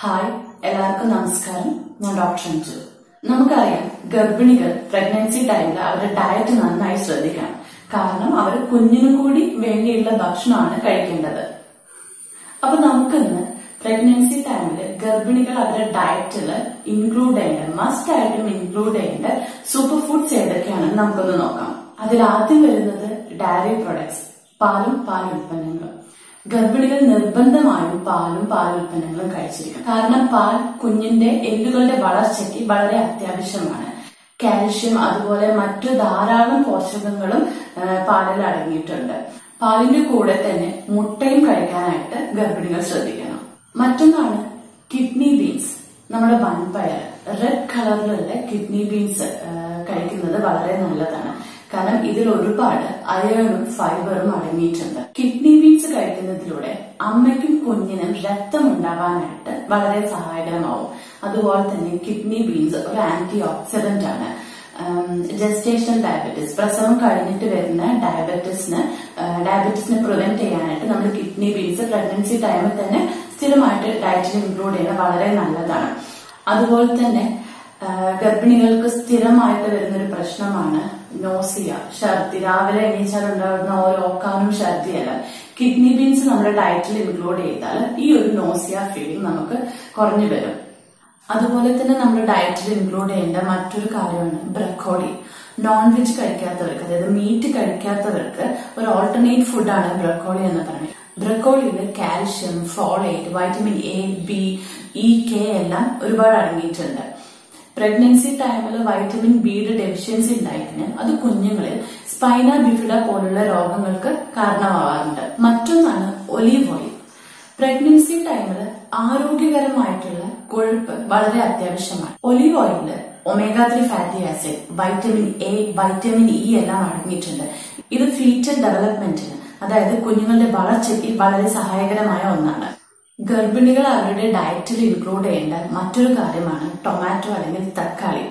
hi എല്ലാവർക്കും നമസ്കാരം ഞാൻ ഡോക്ടർ അഞ്ജു നമുക്കറിയാം ഗർഭിണികൾ പ്രഗ്നൻസി ടൈമിൽ അവരുടെ ഡയറ്റ് നന്നായി ശ്രദ്ധിക്കണം കാരണം അവർ കുഞ്ഞിനും കൂടി വേണ്ടിയുള്ള ഭക്ഷണമാണ് കഴിക്കേണ്ടത് അപ്പൊ നമുക്കിന്ന് പ്രഗ്നൻസി ടൈമിൽ ഗർഭിണികൾ അവരുടെ ഡയറ്റിൽ ഇൻക്ലൂഡ് ചെയ്യേണ്ട മസ്റ്റ് ആയിട്ടും ഇൻക്ലൂഡ് ചെയ്യേണ്ട സൂപ്പർ ഫുഡ്സ് ഏതൊക്കെയാണെന്ന് നമുക്കൊന്ന് നോക്കാം അതിൽ ആദ്യം വരുന്നത് ഡയറി പ്രൊഡക്ട്സ് പാലും പാൽ ഉൽപ്പന്നങ്ങളും ഗർഭിണികൾ നിർബന്ധമായും പാലും പാൽ ഉൽപ്പന്നങ്ങളും കഴിച്ചിരിക്കണം കാരണം പാൽ കുഞ്ഞിന്റെ എല്ലുകളുടെ വളർച്ചയ്ക്ക് വളരെ അത്യാവശ്യമാണ് കാൽഷ്യം അതുപോലെ മറ്റു ധാരാളം പോഷകങ്ങളും ആ, പാലിൽ അടങ്ങിയിട്ടുണ്ട് പാലിന്റെ കൂടെ തന്നെ മുട്ടയും കഴിക്കാനായിട്ട് ഗർഭിണികൾ ശ്രദ്ധിക്കണം മറ്റൊന്നാണ് കിഡ്നി ബീൻസ് നമ്മുടെ വൻപയർ റെഡ് കളറിലുള്ള കിഡ്നി ബീൻസ് കഴിക്കുന്നത് വളരെ നല്ലതാണ് കാരണം ഇതിൽ ഒരുപാട് അയണും ഫൈബറും അടങ്ങിയിട്ടുണ്ട് കിഡ്നി ബീൻസ് കഴിക്കുന്നതിലൂടെ അമ്മയ്ക്കും കുഞ്ഞിനും രക്തം ഉണ്ടാവാനായിട്ട് വളരെ സഹായകരമാവും അതുപോലെ തന്നെ കിഡ്നി ബീൻസ് ഒരു ആന്റി ഓക്സിഡന്റ് ആണ് ജസ്റ്റേഷണൽ ഡയബറ്റീസ് പ്രസവം കഴിഞ്ഞിട്ട് വരുന്ന ഡയബറ്റീസിന് ഡയബറ്റീസിനെ പ്രിവെന്റ് ചെയ്യാനായിട്ട് നമ്മൾ കിഡ്നി ബീൻസ് പ്രഗ്നൻസി ടൈമിൽ തന്നെ സ്ഥിരമായിട്ട് ഡയറ്റിൽ ഇൻക്ലൂഡ് ചെയ്യുന്നത് വളരെ നല്ലതാണ് അതുപോലെ തന്നെ ആ, ഗർഭിണികൾക്ക് സ്ഥിരമായിട്ട് വരുന്ന ഒരു പ്രശ്നമാണ് നോസിയ ഛർദി രാവിലെ എണീച്ചാൽ ഉണ്ടാകുന്ന ഓരോ ഓക്കാനും ഛർദിയല്ല കിഡ്നി ബീൻസ് നമ്മുടെ ഡയറ്റിൽ ഇൻക്ലൂഡ് ചെയ്താൽ ഈ ഒരു നോസിയ ഫീലിംഗ് നമുക്ക് കുറഞ്ഞു വരും അതുപോലെ തന്നെ നമ്മുടെ ഡയറ്റിൽ ഇൻക്ലൂഡ് ചെയ്യേണ്ട മറ്റൊരു കാര്യമാണ് ബ്രക്കോളി നോൺ വെജ് കഴിക്കാത്തവർക്ക് അതായത് മീറ്റ് കഴിക്കാത്തവർക്ക് ഒരു ഓൾട്ടർനേറ്റ് ഫുഡാണ് ബ്രക്കോളി എന്ന് പറയുന്നത് ബ്രക്കോളിയിൽ calcium folate vitamin A B E K എല്ലാം ഒരുപാട് അടങ്ങിയിട്ടുണ്ട് പ്രഗ്നൻസി ടൈമിൽ വൈറ്റമിൻ ബിയുടെ ഡെഫിഷ്യൻസി ഉണ്ടായിക്കഴിഞ്ഞാൽ അത് കുഞ്ഞുങ്ങളിൽ സ്പൈന ബിഫിഡ പോലുള്ള രോഗങ്ങൾക്ക് കാരണമാവാറുണ്ട് മറ്റൊന്നാണ് ഒലീവ് ഓയിൽ പ്രഗ്നൻസി ടൈമിൽ ആരോഗ്യകരമായിട്ടുള്ള കൊഴുപ്പ് വളരെ അത്യാവശ്യമാണ് ഒലീവ് ഓയിലില് omega three fatty acid vitamin A vitamin E എല്ലാം അടങ്ങിയിട്ടുണ്ട് ഇത് ഫീറ്റൽ ഡെവലപ്മെന്റിന് അതായത് കുഞ്ഞുങ്ങളുടെ വളർച്ചയ്ക്ക് വളരെ സഹായകരമായ ഒന്നാണ് ഗർഭിണികൾ അവരുടെ ഡയറ്റിൽ ഇൻക്ലൂഡ് ചെയ്യേണ്ട മറ്റൊരു കാര്യമാണ് ടൊമാറ്റോ അല്ലെങ്കിൽ തക്കാളി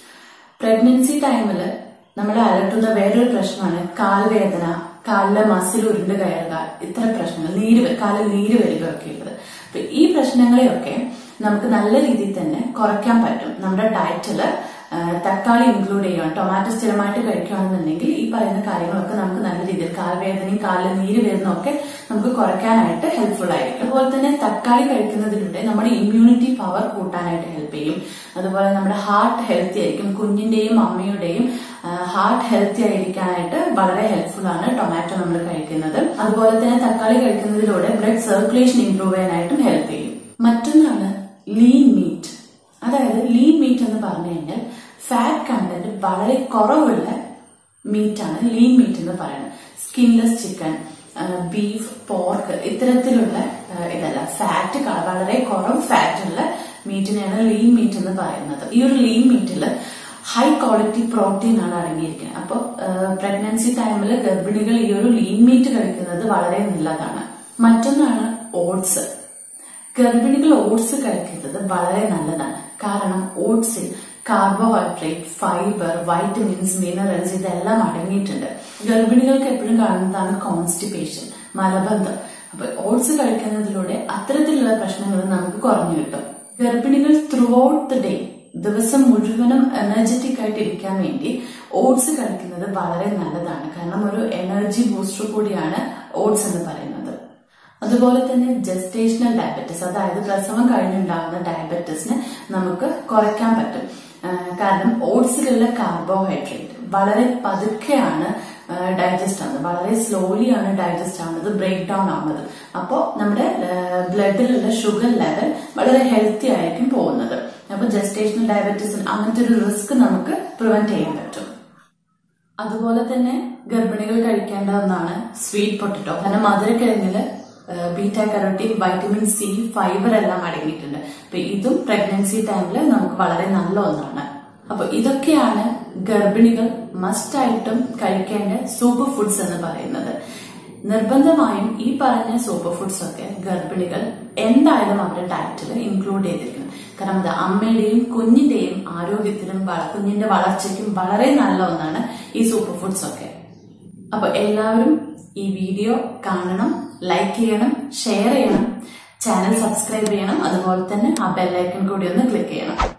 പ്രഗ്നൻസി ടൈമിൽ നമ്മളെ അലട്ടുന്ന വേറൊരു പ്രശ്നമാണ് കാൽവേദന കാലിലെ മസിൽ ഉരുണ്ട് കയറുക ഇത്തരം പ്രശ്നങ്ങൾ നീര് വ- കാലിൽ നീര് വരിക ഒക്കെ ഉള്ളത് അപ്പൊ ഈ പ്രശ്നങ്ങളെയൊക്കെ നമുക്ക് നല്ല രീതിയിൽ തന്നെ കുറയ്ക്കാൻ പറ്റും നമ്മുടെ ഡയറ്റിൽ തക്കാളി ഇൻക്ലൂഡ് ചെയ്യുകയാണ് ടൊമാറ്റോ സ്ഥിരമായിട്ട് കഴിക്കുകയാണെന്നുണ്ടെങ്കിൽ ഈ പറയുന്ന കാര്യങ്ങളൊക്കെ നമുക്ക് നല്ല രീതിയിൽ കാൽവേദനയും കാലിൽ നീര് വരുന്നതൊക്കെ നമുക്ക് കുറയ്ക്കാനായിട്ട് ഹെൽപ്ഫുൾ ആയിരിക്കും അതുപോലെ തന്നെ തക്കാളി കഴിക്കുന്നതിലൂടെ നമ്മുടെ ഇമ്മ്യൂണിറ്റി പവർ കൂട്ടാനായിട്ട് ഹെൽപ്പ് ചെയ്യും അതുപോലെ നമ്മുടെ ഹാർട്ട് ഹെൽത്തി ആയിരിക്കും കുഞ്ഞിന്റെയും അമ്മയുടെയും ഹാർട്ട് ഹെൽത്തി ആയിരിക്കാനായിട്ട് വളരെ ഹെൽപ്ഫുൾ ആണ് ടൊമാറ്റോ നമ്മൾ കഴിക്കുന്നത് അതുപോലെ തന്നെ തക്കാളി കഴിക്കുന്നതിലൂടെ ബ്ലഡ് സർക്കുലേഷൻ ഇംപ്രൂവ് ചെയ്യാനായിട്ടും ഹെൽപ്പ് ചെയ്യും മറ്റൊന്നാണ് ലീൻ മീറ്റ് അതായത് ലീൻ മീറ്റ് എന്ന് പറഞ്ഞു കഴിഞ്ഞാൽ ഫാറ്റ് കണ്ടന്റ് വളരെ കുറവുള്ള മീറ്റാണ് ലീൻ മീറ്റ് എന്ന് പറയുന്നത് സ്കിൻലെസ് ചിക്കൻ ബീഫ് പോർക്ക് ഇത്തരത്തിലുള്ള ആ, ഇതല്ല ഫാറ്റ് വളരെ കുറവ് ഫാറ്റ് ഉള്ള മീറ്റിനെയാണ് ലീൻ മീറ്റ് എന്ന് പറയുന്നത് ഈ ഒരു ലീൻ മീറ്റിൽ ഹൈ ക്വാളിറ്റി പ്രോട്ടീൻ ആണ് അടങ്ങിയിരിക്കുന്നത് അപ്പോൾ പ്രഗ്നൻസി ടൈമിൽ ഗർഭിണികൾ ഈ ഒരു ലീൻ മീറ്റ് കഴിക്കുന്നത് വളരെ നല്ലതാണ് മറ്റൊന്നാണ് ഓട്സ് ഗർഭിണികൾ ഓട്സ് കഴിക്കുന്നത് വളരെ നല്ലതാണ് കാരണം ഓട്സിൽ കാർബോഹൈഡ്രേറ്റ് ഫൈബർ വൈറ്റമിൻസ് മിനറൽസ് ഇതെല്ലാം അടങ്ങിയിട്ടുണ്ട് ഗർഭിണികൾക്ക് എപ്പോഴും കാണുന്നതാണ് കോൺസ്റ്റിപ്പേഷൻ മലബന്ധം അപ്പൊ ഓട്സ് കഴിക്കുന്നതിലൂടെ അത്തരത്തിലുള്ള പ്രശ്നങ്ങൾ നമുക്ക് കുറഞ്ഞു കിട്ടും ഗർഭിണികൾ ത്രൂ ഔട്ട് ദ ഡേ ദിവസം മുഴുവനും എനർജറ്റിക് ആയിട്ട് ഇരിക്കാൻ വേണ്ടി ഓട്സ് കഴിക്കുന്നത് വളരെ നല്ലതാണ് കാരണം ഒരു എനർജി ബൂസ്റ്റർ കൂടിയാണ് ഓട്സ് എന്ന് പറയുന്നത് അതുപോലെ തന്നെ ജസ്റ്റേഷണൽ ഡയബറ്റിസ് അതായത് പ്രസവം കഴിഞ്ഞുണ്ടാകുന്ന ഡയബറ്റിസിനെ നമുക്ക് കുറയ്ക്കാൻ പറ്റും ആ, കാരണം ഓട്സിലുള്ള കാർബോഹൈഡ്രേറ്റ് വളരെ പതുക്കെയാണ് ഡൈജസ്റ്റ് ആവുന്നത് വളരെ സ്ലോലി ആണ് ഡൈജസ്റ്റ് ആവുന്നത് ബ്രേക്ക് ഡൗൺ ആവുന്നത് അപ്പോൾ നമ്മുടെ ബ്ലഡിലുള്ള ഷുഗർ ലെവൽ വളരെ ഹെൽത്തി ആയിരിക്കും പോകുന്നത് അപ്പൊ ജസ്റ്റേഷണൽ ഡയബറ്റീസ് അങ്ങനത്തെ ഒരു റിസ്ക് നമുക്ക് പ്രിവെന്റ് ചെയ്യാൻ പറ്റും അതുപോലെ തന്നെ ഗർഭിണികൾ കഴിക്കേണ്ട ഒന്നാണ് സ്വീറ്റ് പൊട്ടറ്റോ കാരണം മധുരക്കിഴങ്ങില് beta carotene vitamin C fibre എല്ലാം അടങ്ങിയിട്ടുണ്ട് അപ്പൊ ഇതും പ്രഗ്നൻസി ടൈമിൽ നമുക്ക് വളരെ നല്ല ഒന്നാണ് അപ്പൊ ഇതൊക്കെയാണ് ഗർഭിണികൾ മസ്റ്റ് ആയിട്ടും കഴിക്കേണ്ട സൂപ്പർ ഫുഡ്സ് എന്ന് പറയുന്നത് നിർബന്ധമായും ഈ പറഞ്ഞ സൂപ്പർ ഫുഡ്സ് ഒക്കെ ഗർഭിണികൾ എന്തായാലും അവരുടെ ഡയറ്റിൽ ഇൻക്ലൂഡ് ചെയ്തിരിക്കണം കാരണം അത് അമ്മയുടെയും കുഞ്ഞിന്റെയും ആരോഗ്യത്തിനും വള- കുഞ്ഞിന്റെ വളർച്ചയ്ക്കും വളരെ നല്ല ഒന്നാണ് ഈ സൂപ്പർ ഫുഡ്സ് ഒക്കെ അപ്പൊ എല്ലാവരും ഈ വീഡിയോ കാണണം ലൈക്ക് ചെയ്യണം ഷെയർ ചെയ്യണം ചാനൽ സബ്സ്ക്രൈബ് ചെയ്യണം അതുപോലെ തന്നെ ആ ബെല്ലൈക്കൺ കൂടി ഒന്ന് ക്ലിക്ക് ചെയ്യണം